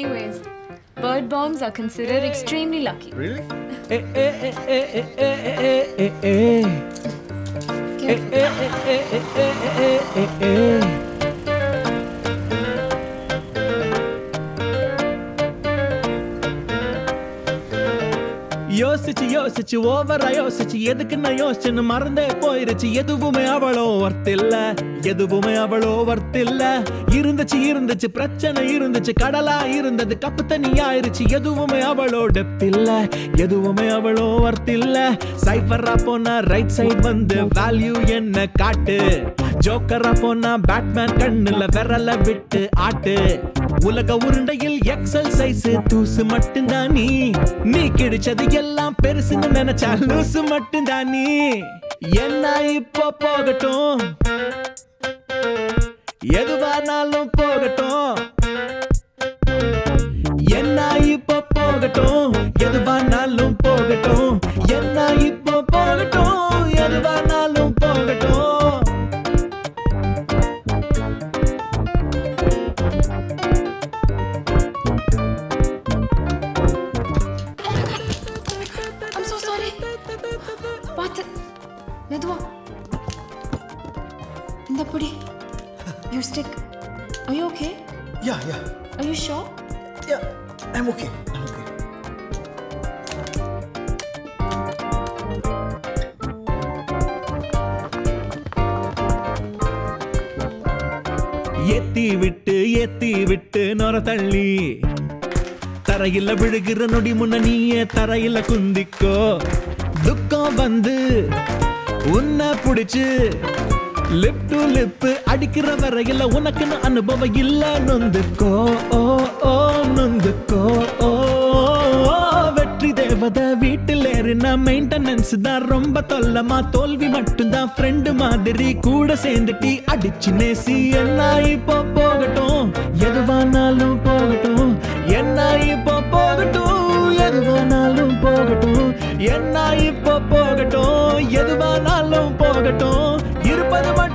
Anyways, bird bombs are considered extremely lucky. Really? Eh, eh, eh, eh, eh, eh, eh, eh, eh. Eh, Careful. eh, eh, eh, eh, eh, eh, eh, eh. யோசிச்சு யோசிச்சு ஓவரா யோசிச்சு எதுக்கு நான் யோசிச்சுன்னு மறந்தே போயிருச்சு எதுவுமே அவளோ ஒர்த் இல்ல எதுவுமே அவளோ ஒர்த் இல்ல இருந்துச்சு இருந்துச்சு பிரச்சனை இருந்துச்சு கடலா இருந்தது கப்பு தண்ணி ஆயிருச்சு எதுவுமே அவளோ டெப்த் இல்ல எதுவுமே அவளோ ஒர்த் இல்ல சைஃபரா போனா ரைட் சைடு வந்து வேல்யூ என்ன காட்டு ஜோக்கரா போனா பேட்மேன் கண்ணுல விரல விட்டு ஆட்டு உலக உருண்டையில் எக்ஸல் சைஸ் தூசு மட்டும்தான் நீ நீ கிடைச்சது எல்லாம் பெருசுன்னு நினைச்சா லூசு மட்டும்தான் நீ என்ன இப்போ போகட்டும் எதுவானாலும் போகட்டும் என்ன இப்போ போகட்டும் எதுவானாலும் போகட்டும் என்ன இப்போ போகட்டும் எதுவானாலும் போகட்டும் I'm so sorry. பார்த்து மெதுவா இந்த புடி your stick are you okay Yeah, yeah. are you sure Yeah, I'm okay. I'm okay. ஏத்தி விட்டு ஏத்தி விட்டு நொர தள்ளி தரையில விழுகிற நொடி முன்ன நீயே தரையில குந்திக்கோ துக்கம் வந்து உன்னை புடிச்சு லிப் டு லிப் அடிக்கிற வரையில உனக்குன்னு அனுபவம் இல்ல நொந்துக்கோ ஓ ஓ நொந்துக்கோ ஓ ஓ, வெற்றி தேவதை வீட்டில் ஏறினா மெயின்டெனன்ஸ் தான் ரொம்ப தொல்லமா தோல்வி மட்டும்தான் ஃப்ரெண்டு மாதிரி கூட சேர்ந்துட்டி அடிச்சு நேசி என்ன இப்போ போகட்டும் எதுவானாலும் போகட்டும் என்ன இப்போ போகட்டும் எதுவானாலும் போகட்டும் என்ன இப்போ போகட்டும் எதுவானாலும் போகட்டும் இருப்பது மட்டும்